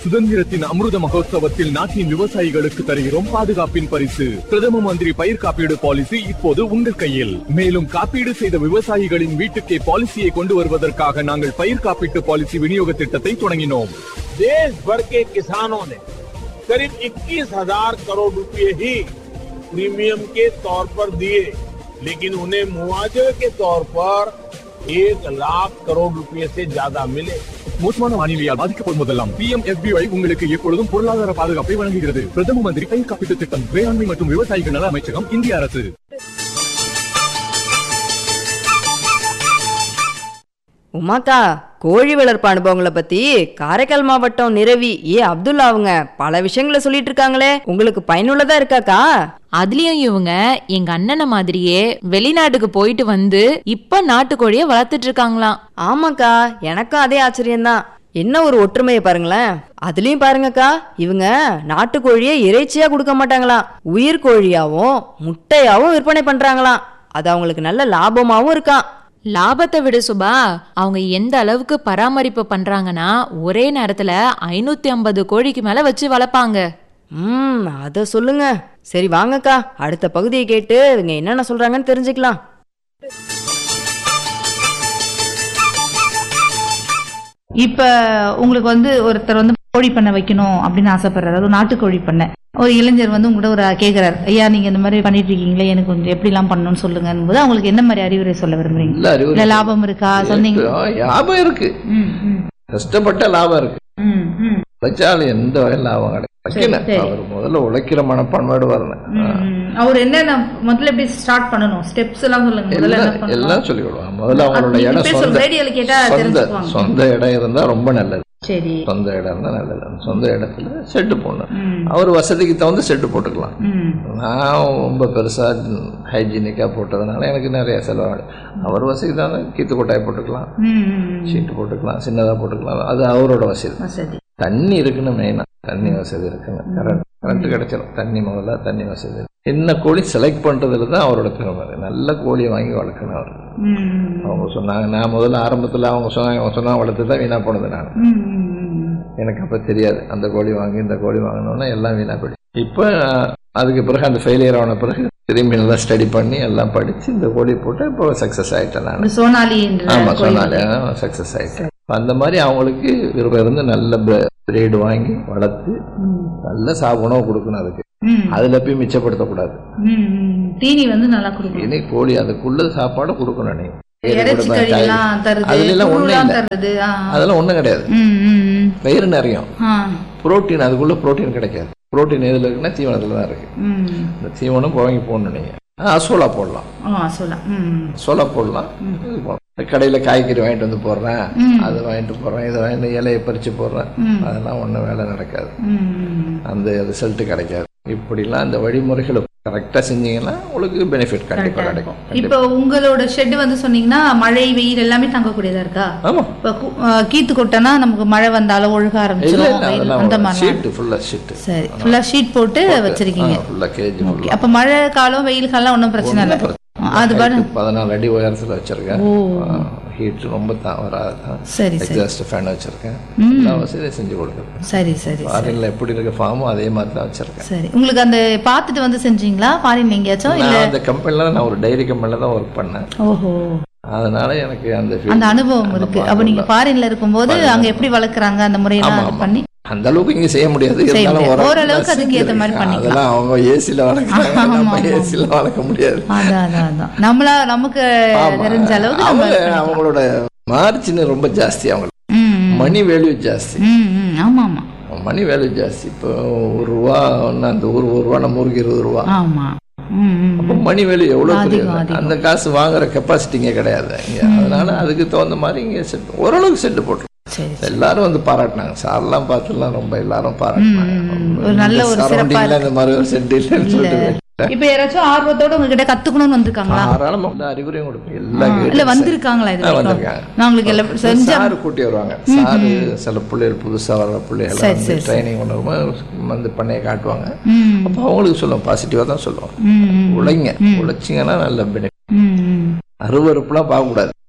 சுதந்திரத்தின் அமிர்த மகோத்சவத்தில் நாட்டின் விவசாயிகளுக்கு தருகிறோம் பாதுகாப்பின் பரிசு பிரதம மந்திரி பயிர் காப்பீடு பாலிசி இப்போது உங்கள் கையில் மேலும் காப்பீடு செய்த விவசாயிகளின் வீட்டுக்கே பாலிசியை கொண்டு வருவதற்காக நாங்கள் பயிர் காப்பீட்டு பாலிசி விநியோக திட்டத்தை தொடங்கினோம் देश भर के किसानों ने करीब 21,000 करोड़ रुपए ही प्रीमियम के तौर पर दिए लेकिन उन्हें मुआवजे के तौर पर एक लाख करोड़ रुपए से ज्यादा मिले மோசமான வானிலையால் பாதிக்கப்படும் போதெல்லாம் பி எம் உங்களுக்கு எப்பொழுதும் பொருளாதார பாதுகாப்பை வழங்குகிறது பிரதம மந்திரி பயிர் காப்பீட்டு திட்டம் வேளாண்மை மற்றும் விவசாயிகள் நல அமைச்சகம் இந்திய அரசு உமாக்கா கோழி வளர்ப்பு அனுபவங்களை பத்தி காரைக்கால் மாவட்டம் நிரவி ஏ அப்துல்லா அவங்க பல விஷயங்களை சொல்லிட்டு இருக்காங்களே உங்களுக்கு பயனுள்ளதா இருக்காக்கா அதுலயும் இவங்க எங்க அண்ணனை மாதிரியே வெளிநாட்டுக்கு போயிட்டு வந்து இப்ப நாட்டுக்கோழிய வளர்த்துட்டு இருக்காங்களாம் ஆமாக்கா எனக்கும் அதே ஆச்சரியம்தான் என்ன ஒரு ஒற்றுமையை பாருங்களேன் அதுலயும் பாருங்கக்கா இவங்க நாட்டுக்கோழியை இறைச்சியா கொடுக்க மாட்டாங்களாம் உயிர் கோழியாவும் முட்டையாவும் விற்பனை பண்றாங்களாம் அது அவங்களுக்கு நல்ல லாபமாவும் இருக்காம் லாபத்தை விட சுபா அவங்க எந்த அளவுக்கு பராமரிப்பு பண்றாங்கன்னா ஒரே நேரத்துல ஐநூத்தி ஐம்பது கோழிக்கு மேல வச்சு வளர்ப்பாங்க ம் அத சொல்லுங்க சரி வாங்கக்கா அடுத்த பகுதியை கேட்டு இவங்க என்னென்ன சொல்றாங்கன்னு தெரிஞ்சுக்கலாம் இப்ப உங்களுக்கு வந்து ஒருத்தர் வந்து கோழி பண்ண வைக்கணும் அப்படின்னு ஆசைப்படுறாரு ஒரு நாட்டுக்கோழி பண்ண ஒரு இளைஞர் வந்து உங்கள்கிட்ட ஒரு கேட்குறாரு ஐயா நீங்க இந்த மாதிரி பண்ணிட்டு இருக்கீங்களே எனக்கு கொஞ்சம் எப்படிலாம் பண்ணணும்னு சொல்லுங்கன்னு போது அவங்களுக்கு என்ன மாதிரி அறிவுரை சொல்ல விரும்புறீங்க இல்ல அறிவுரை இல்ல லாபம் இருக்கா சொன்னீங்க இருக்கு. லாபம் இருக்கு ம், ம், கஷ்டப்பட்ட லாபம் இருக்கு ம், ம், உழைச்சாலும் எந்த வகையில் லாபம் கிடைக்கும் வைக்கணும் சரி. அவர் முதல்ல உழைக்கிற மனப்பான்மையோடு வரணும் ம், ம். அவர் என்னென்ன முதல்ல எப்படி ஸ்டார்ட் பண்ணணும் ஸ்டெப்ஸ் எல்லாம் சொல்லுங்க முதல்ல என்ன எல்லாம் பண்ணணும் எல்லாம் சொல்லிக் கொடுவாங்க முதல்ல அவங்களோட நீங்க இடம் பேசுற சொந்த ரேடியோல கேட்டா சொந்த தெரிஞ்சுக்குவாங்க. சொந்த இடம் இருந்தா ரொம்ப நல்லது சரி சொந்த இடம் இருந்தா நல்லது அந்த சொந்த இடத்துல செட்டு போடணும் ம், அவர் வசதிக்கு தகுந்த செட்டு போட்டுக்கலாம் ம், நான் ரொம்ப பெருசா ஹைஜீனிக்கா போட்டதுனால எனக்கு நிறைய செலவாகும் அவர் வசதிக்கு தகுந்த கீத்து கொட்டாய் போட்டுக்கலாம் ம், ம், சீட்டு போட்டுக்கலாம் சின்னதா போட்டுக்கலாம் அது அவரோட வசதி வசதி தண்ணி இருக்கணும் மெயினா தண்ணி வசதி இருக்கணும் கரண்ட் கரண்ட் கிடைச்சிடும் தண்ணி முதல்ல தண்ணி வசதி என்ன கோழி செலக்ட் பண்றதுல தான் அவரோட திறமை நல்ல கோழியை வாங்கி வளர்க்கணும் அவர் ம், ம், அவங்க சொன்னாங்க நான் முதல்ல ஆரம்பத்தில் அவங்க சொன்னாங்க அவங்க சொன்னாங்க வளர்த்து தான் வீணா போனது நான் ம், ம், ம். எனக்கு அப்போ தெரியாது அந்த கோழி வாங்கி இந்த கோழி வாங்கணும்னா எல்லாம் வீணா போயிடுச்சு இப்போ அதுக்கு பிறகு அந்த ஃபெயிலியர் ஆன பிறகு திரும்பி நல்லா ஸ்டடி பண்ணி எல்லாம் படித்து இந்த கோழி போட்டு இப்போ சக்ஸஸ் ஆகிட்டேன் நான் ஒரு சோனாலி என்ற ஆமாம் கோயில் சொன்னாலே சக்ஸஸ் ஆகிட்டேன் அந்த மாதிரி அவங்களுக்கு விருப்பம் இருந்து நல்ல பிரீடு வாங்கி வளர்த்து ம், நல்ல சாப்பு உணவு கொடுக்கணும் அதுக்கு ம், அதில் போய் மிச்சப்படுத்தக்கூடாது ம், ம். தீனி வந்து நல்லா கொடுக்கணும் இனி கோழி அதுக்குள்ள சாப்பாடு கொடுக்கணும் நீ இறைச்சி கறி எல்லாம் தருது அதுல எல்லாம் ஒண்ணும் புழுலாம் இல்ல. தருது ஆ. அதெல்லாம் ஒன்றும் கிடையாது ம், ம், ம். வயிறு நிறையும் ஆ. புரோட்டீன் அதுக்குள்ள புரோட்டீன் கிடைக்காது புரோட்டீன் எதில் இருக்குன்னா தீவனத்தில் தான் இருக்கு ம். இந்த தீவனம் வாங்கி போடணும் நீங்கள் அசோலா போடலாம் ஆ, சொல்லலாம் ம். சோளா போடலாம் இது போடலாம். கடையில் காய்கறி வாங்கிட்டு வந்து போடுறேன் ம். அதை வாங்கிட்டு போடுறேன் இதை வாங்கிட்டு இலையை பறித்து போடுறேன் ம். அதெல்லாம் ஒன்றும் வேலை நடக்காது ம். அந்த ரிசல்ட் கிடைக்காது இப்படிலாம் அந்த வழிமுறைகளை கரெக்டாக செஞ்சீங்கன்னா உங்களுக்கு பெனிஃபிட் கண்டிப்பாக கரெக்டா கிடைக்கும் இருக்கும். இப்ப உங்களோட ஷெட் வந்து சொன்னீங்கன்னா மழை வெயில் எல்லாமே தாங்கக்கூடியதா இருக்கா ஆமாம் இப்ப கு- ஆ, கீத்து கொட்டனா நமக்கு மழை வந்தாலும் ஒழுக இல்லை ஆரம்பிச்சிடும் இல்லை வெயில் அந்த அதெல்லாம் மாதிரி ஷீட்டு ஃபுல்லாக ஷீட்டு சரி ஃபுல்லா ஷீட் போட்டு வச்சிருக்கீங்க ஃபுல்லாக கேஜி ஓகே ஃபுல்லாக அப்ப மழை காலம் வெயில் காலம் ஒன்றும் பிரச்சனை இல்லை அது பாரு பதினாலு அடி உயரத்தில் வச்சிருக்கேன் ஓ. ஹீட் ரொம்ப தான் வராது சரி சரி எக்ஸாஸ்ட் ஃபேன் வச்சிருக்கேன் ம். எல்லா வசதியும் செஞ்சு கொடுக்குறேன் சரி சரி சரி ஃபாரின்ல எப்படி இருக்க ஃபார்மோ அதே மாதிரி தான் வச்சிருக்கேன் சரி உங்களுக்கு அந்த பார்த்துட்டு வந்து செஞ்சீங்களா ஃபாரின் எங்கேயாச்சும் இல்ல நான் அந்த கம்பெனில நான் ஒரு டைரி கம்பெனில தான் ஒர்க் பண்ணேன் ஓஹோ அதனால எனக்கு அந்த field- அந்த அனுபவம் இருக்கு அப்ப நீங்க ஃபாரின்ல இருக்கும்போது அங்க எப்படி வளர்க்குறாங்க அந்த முறையெல்லாம் ஆமா, இது ஆமா. பண்ணி அந்த அளவுக்கு இங்க செய்ய முடியாது செய்ய இருந்தாலும் முடியாது. ஓரளவுக்கு ஓரளவுக்கு நான் அதுக்கு ஏத்த மாதிரி செஞ்சிருக்கேன். பண்ணிக்கலாம். அதெல்லாம் அவங்க ஏசில வளர்க்குறாங்க ஆமா, நம்ம ஆமா. ஏசில வளர்க்க முடியாது அதான் அதான் அதான் நம்மளா நமக்கு ஆமா. தெரிஞ்ச அளவுக்கு நம்ம அவங்க இது பண்ணிக்கலாம். அவங்களோட மார்ஜின் ரொம்ப ஜாஸ்தி அவங்களுக்கு ம், ம். மணி வேல்யூ ஜாஸ்தி ம், ம். ஆமா ஆமா மணி வேல்யூ ஜாஸ்தி இப்போ ஒரு ரூபா அந்த ஒரு ஒரு ரூபா நம்ம ஊருக்கு இருபது ரூபா ஆமா ம், ம். அப்போ மணி வேல்யூ எவ்வளோ அதிகம், தெரியும் அதிகம். அந்த காசு வாங்குற கெப்பாசிட்டி இங்கே கிடையாது இங்க அதனால அதுக்கு தகுந்த மாதிரி இங்கே செட் ஓரளவுக்கு செட்டு போட்டுரும் சரி எல்லாரும் வந்து பாராட்டினாங்க சார்லாம் பார்த்துலாம் ரொம்ப எல்லாரும் பாராட்டினாங்க ம், ம். ஒரு நல்ல ஒரு சிறப்பா சரௌண்டிங்ல இந்த மாதிரி ஒரு செட் இல்லைன்னு சொல்லிட்டு இப்ப யாராச்சும் ஆர்வத்தோட உங்ககிட்ட கத்துக்கணும்னு வந்திருக்காங்களா தாராளமா எல்லா அறிவுரையும் கொடுப்பேன் எல்லா இல்ல guidance. வந்திருக்காங்களா இது ஆ, வரைக்கும்? வந்திருக்காங்க. நான் உங்களுக்கு எல்லாம் செஞ்ச சாரு கூட்டி வருவாங்க சாரு சில பிள்ளைகள் புதுசா வர்ற பிள்ளைகள் சரி, வந்து சரி, சரி. ட்ரைனிங் பண்ணும்போது வந்து பண்ணையை காட்டுவாங்க ம், அப்போ அவங்களுக்கு சொல்லுவோம் பாசிட்டிவா தான் சொல்லுவோம் ம், ம். உழைங்க உழைச்சிங்கன்னா நல்ல பெனிஃபிட் ம், ம். அருவறுப்புலாம் பார்க்கக்கூடாது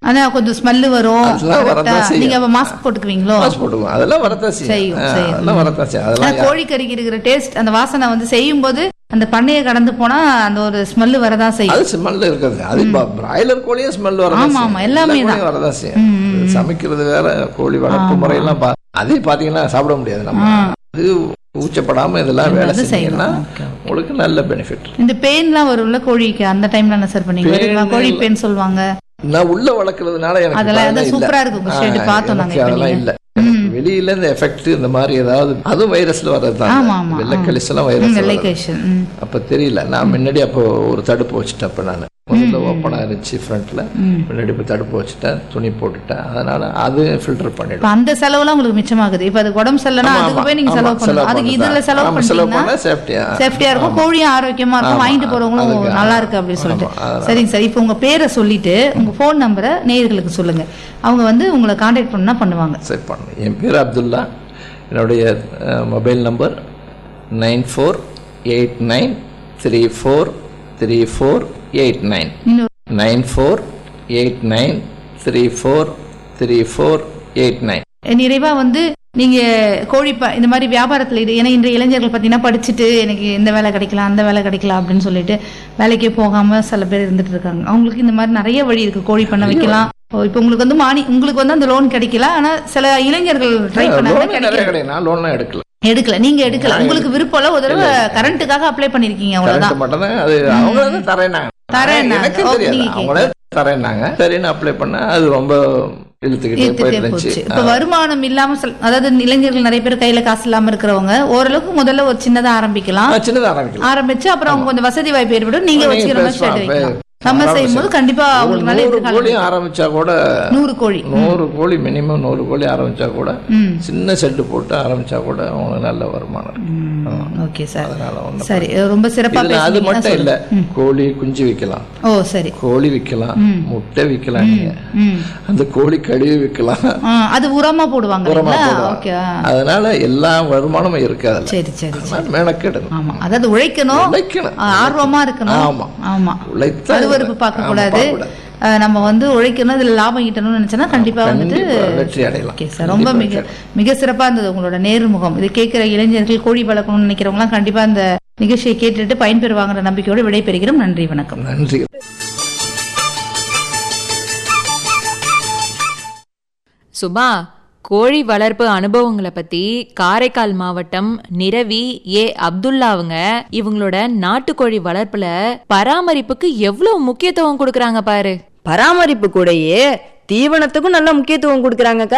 ஆனா கொஞ்சம் ஸ்மெல்லு வரும் அதெல்லாம் வரதான் correct ஆ? செய்யும். நீங்க அப்ப மாஸ்க் போட்டுக்குவீங்களோ மாஸ் போட்டுக்குவோம் அதெல்லாம் வரத்தான் செய்யும் செய்யும், ஆ, செய்யும். அதெல்லாம் வரத்தான் செய்யும் ஆனா அதெல்லாம் யா- கோழிக்கறிக்கு இருக்கிற டேஸ்ட் அந்த வாசனை வந்து செய்யும் போது அந்த பண்ணையை கடந்து போனா அந்த ஒரு ஸ்மெல்லு வரதான் செய்யும் அது ஸ்மெல் இருக்குது அது பிராய்லர் கோழியும் ஸ்மெல் வரதான் ஆமா, செய்யும். ஆமா, எல்லாமே எல்லா தான். கோழியும் வரதான் செய்யும் இது சமைக்கிறது வேற கோழி வளர்ப்பு முறையெல்லாம் பா- அதே பாத்தீங்கன்னா சாப்பிட முடியாது நம்ம அது ஊச்சப்படாம இதெல்லாம் வேலை அது செஞ்சீங்கன்னா செய்யலாம். Okay, உங்களுக்கு நல்ல பெனிஃபிட் இந்த பெயின்லாம் வரும்ல கோழிக்கு அந்த டைம்ல என்ன சார் பண்ணீங்க Pain வருமா? கோழி பெயின் சொல்லுவாங்க நான் உள்ள வளர்க்கறதுனால எனக்கு அதெல்லாம் அதெல்லாம் வந்து இல்ல. சூப்பரா இருக்கு உங்க ஆ, ஷெட் பார்த்தோம் நாங்க எனக்கு இப்ப அதெல்லாம் நீங்க. இல்ல எனக்கு வெளியில இந்த எஃபெக்ட் இந்த மாதிரி ஏதாவது அதுவும் வைரஸ்ல வர்றது ஆமா, தான் ஆமா, வெள்ளைக்கலிஸ் எல்லாம் ம், வைரஸ் வெள்ளைக்கேஷன் ம். அப்ப தெரியல நான் முன்னாடி அப்போ ஒரு தடுப்பு வச்சுட்டேன் அப்ப நான் முதல்ல ஓப்பனா இருந்துச்சு ஃப்ரண்ட்ல முன்னாடி இப்ப தடுப்பு வச்சுட்டேன் துணி போட்டுட்டேன் அதனால அது ஃபில்டர் இப்ப பண்ணிடும் அந்த செலவுலாம் உங்களுக்கு மிச்சமாகுது இப்ப அது உடம்பு சரியில்லைன்னா ஆமா, அதுக்கு ஆமா, போய் நீங்க ஆமா, செலவு பண்ணணும் அதுக்கு பண்ணலாம். இதுல செலவு ஆமா, செலவு பண்ணீங்கன்னா பண்ணா சேஃப்டியா சேஃப்டியா இருக்கும் கோழியும் ஆரோக்கியமா இருக்கும் ஆமா, வாங்கிட்டு போறவங்களும் அதுக்கு, நல்லா இருக்கு அப்படின்னு சொல்லிட்டு ஆமா, அதனால. சரிங்க சார் இப்போ உங்க பேரை சொல்லிட்டு உங்க ஃபோன் நம்பரை நேயர்களுக்கு சொல்லுங்க அவங்க வந்து உங்களை காண்டாக்ட் பண்ணா பண்ணுவாங்க சரி பண்ணு என் பேர் அப்துல்லா என்னுடைய mobile number nine four eight nine three four three four eight nine இன்னொரு nine four eight nine three four three four eight nine நிறைவா வந்து நீங்க கோழி ப- இந்த மாதிரி வியாபாரத்துல இது ஏன்னா இன்றைய இளைஞர்கள் பார்த்தீங்கன்னா படிச்சுட்டு எனக்கு இந்த வேலை கிடைக்கலாம் அந்த வேலை கிடைக்கலாம் அப்படின்னு சொல்லிட்டு வேலைக்கே போகாம சில பேர் இருந்துட்டு இருக்காங்க அவங்களுக்கு இந்த மாதிரி நிறைய வழி இருக்கு கோழி பண்ண வைக்கலாம் ஓ, இப்போ உங்களுக்கு வந்து மானி உங்களுக்கு வந்து அந்த லோன் கிடைக்கல ஆனா சில இளைஞர்கள் ட்ரை பண்ணாங்க லோன் நிறைய கிடைக்கல கிடையாது நான் லோன்லாம் எடுக்கல எடுக்கல நீங்க எடுக்கல உங்களுக்கு விருப்பம் இல்ல ஒரு தடவை கரண்ட்டுக்காக அப்ளை பண்ணிருக்கீங்க அவ்வளவுதான் கரண்ட் மட்டும் தான் அது அவங்களே தான் தரேனாங்க தரேன்னாங்க. எனக்கு ஓ, தெரியாது நீங்க அவங்களே தரேன்னாங்க சரின்னு அப்ளை பண்ண அது ரொம்ப இழுத்துக்கிட்டே ஈர்த்துட்டே போயிட்டு போச்சு இருந்துச்சு இப்ப வருமானம் இல்லாம சில- அதாவது இளைஞர்கள் நிறைய பேர் கையில காசு இல்லாம இருக்கிறவங்க ஓரளவுக்கு முதல்ல ஒரு சின்னதா ஆரம்பிக்கலாம் ஆ, சின்னதா ஆரம்பிக்கலாம் ஆரம்பிச்சு அப்புறம் அவங்க கொஞ்சம் வசதி வாய்ப்பு ஏற்படும் நீங்க நீங்க வச்சுக்கிற மாதிரி பேசலாம். ஷெட் வைக்கலாம் பே- நம்ம ஆரம்பிச்சு. செய்யும்போது கண்டிப்பா ஒரு அவங்களுக்கு நல்ல நூறு எதிர்காலம் கோழி இருக்கு. ஆரம்பிச்சா கூட நூறு கோழி நூறு கோழி மினிமம் நூறு கோழி ஆரம்பிச்சா கூட ம் சின்ன செட்டு போட்டு ஆரம்பிச்சா கூட அவங்களுக்கு நல்ல வருமானம் இருக்கு ஆமா. ஓகே சார் அதனால ஒண்ணும் சரி ரொம்ப சிறப்பா இதுல அது பேசுனீங்க மட்டும் இல்ல சொல்லுங்க. கோழி குஞ்சு விக்கலாம் ஓ சரி கோழி விக்கலாம் முட்டை விக்கலாம் நீங்க ம் அந்த கோழி கழுவி விக்கலாம் ஆ, அது உரமா போடுவாங்க உரமா இல்லைங்களா? போடுவாங்க ஓகே ஆ. அதனால எல்லா வருமானமும் இருக்கு அதுல சரி சரி அதனால மெனக்கெடணும் ஆமா அதாவது உழைக்கணும் உழைக்கணும் ஆ, ஆர்வமா இருக்கணும் ஆமா. ஆமா உழைத்தா அருவருப்பு பார்க்க ஆமா, கூடாது பார்க்கக்கூடாது. அஹ் நம்ம வந்து உழைக்கணும் இதுல லாபம் ஈட்டணும்னு நினைச்சோன்னா கண்டிப்பா வந்துட்டு கண்டிப்பா வெற்றி அடையலாம் ஓகே சார் ரொம்ப மிக மிக சிறப்பா இருந்தது உங்களோட நேர்முகம் இது கேட்கிற இளைஞர்கள் கோழி வளர்க்கணும்னு நினைக்கிறவங்களாம் கண்டிப்பா இந்த நிகழ்ச்சியை கேட்டுட்டு பயன்பெறுவாங்கிற நம்பிக்கையோடு விடைபெறுகிறோம் நன்றி வணக்கம் நன்றி சுபா கோழி வளர்ப்பு அனுபவங்களை பத்தி காரைக்கால் மாவட்டம் நிரவி ஏ அப்துல்லா அவங்க இவங்களோட நாட்டுக்கோழி வளர்ப்புல பராமரிப்புக்கு எவ்வளவு முக்கியத்துவம் கொடுக்கறாங்க பாரு பராமரிப்பு கூடயே தீவனத்துக்கும் நல்ல முக்கியத்துவம் கொடுக்குறாங்கக்கா